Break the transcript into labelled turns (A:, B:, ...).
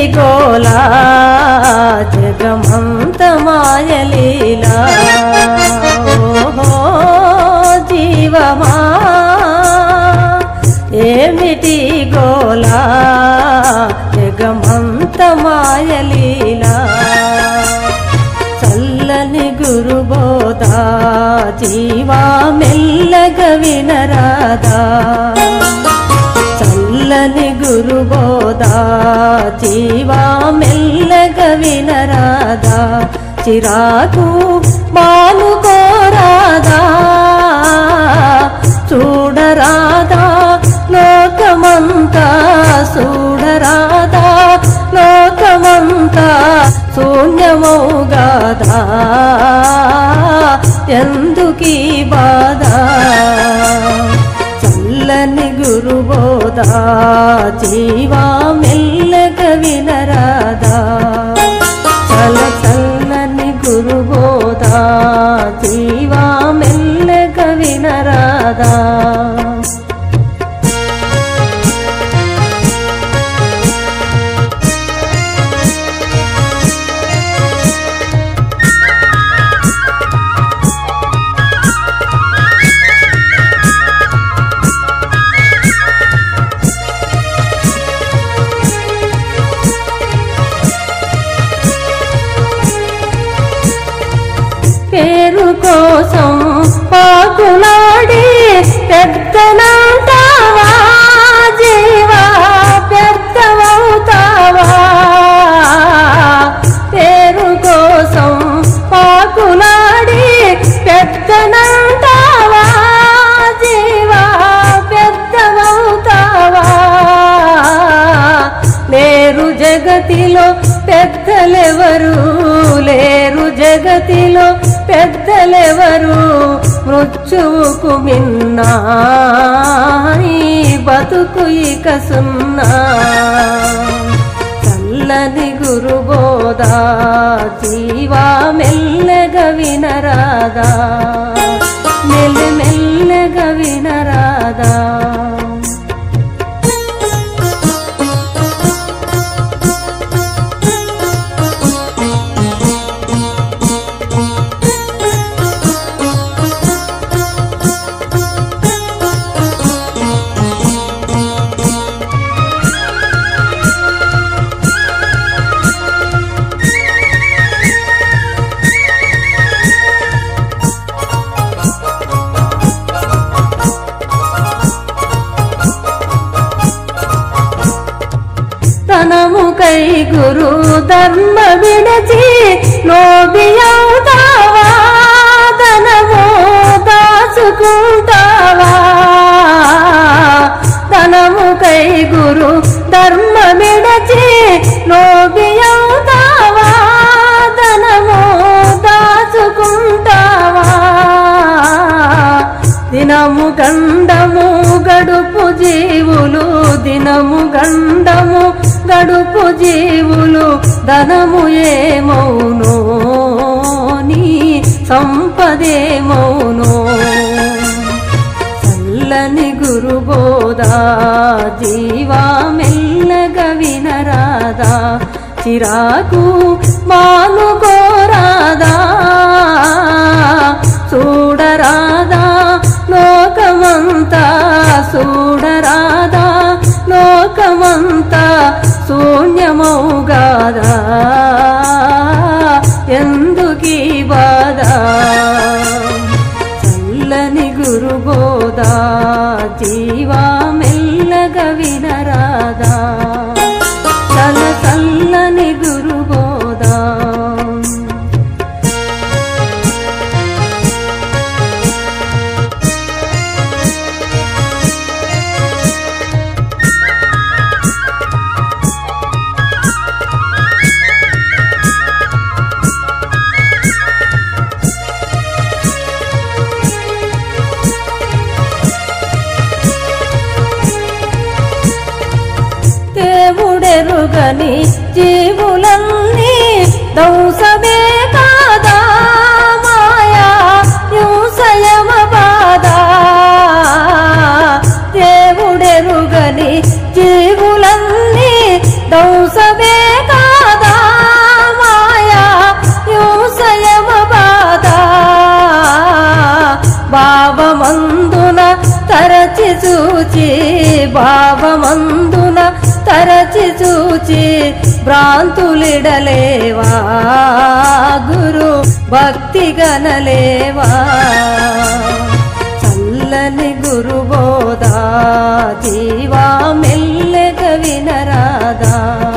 A: గోలా జగమంత మాయలీలా ఓహో జీవమా ఏమిటి గోలా జగమంత మాయలీలా చల్లని గురుబోధా జీవా మెల్లగ వినరాదా చల్లని గురుబోధా జీవా మెల్లగ వినరాదా చిరాకు మానుకోరాదా చూడరాదా లోకమంతా చూడరాదా లోకమంతా శూన్యమౌగాదా ఎందుకీ బాధ చల్లని గురుబోధా జీవా మెల్లగ వినరాదా చల చల్లని గురుబోధా జీవా మెల్లగ వినరాదా పేరు కోసం పాకులాడి పెద్దనంటావా జీవా పెద్దవవుతావా పేరు కోసం పాకులాడి పెద్దనంటావా జీవా పెద్దవవుతావా లేరు జగతిలో పెద్దలెవరు లేరు జగతిలో పెద్దలెవరు మృత్యువుకు మిన్నా ఈ బతుకు ఇక సున్నా చల్లని గురుబోధా జీవా మెల్లగ వినరాదా మెల్ల మెల్లగ వినరాదా తనముకై గురు ధర్మ విడచి లోబియవుతావా ధనము దాచుకుంటావా ధనముకై గురు ధర్మ విడచి లోబియవుతావా ధనము దాచుకుంటావా దినము గండము గడుపు జీవులు దినము గండము గడుపు జీవులు ధనము ఏమౌనో నీ సంపదేమౌనో చల్లని గురుబోధా జీవా మెల్లగ వినరాదా చిరాకు మానుకోరాదా చూడరాదా లోకమంతా చూడరాదా లోకమంతా శూన్యమౌగాదా ఎందుకీ బాధ చల్లని గురుబోధా జీవా మెల్లగ వినరాదా చల చల్లని గురుబోధా దేవుడెరుగని జీవులన్నీ దౌసమే కాదా మాయా యూసయమ బాధా దేవుడెరుగని జీవులన్నీ దౌసమే చూచి భావమందున తరచి చూచి భ్రాంతులిడలేవా గురు భక్తి గనలేవా చల్లని గురుబోధా జీవా మెల్లగ వినరాదా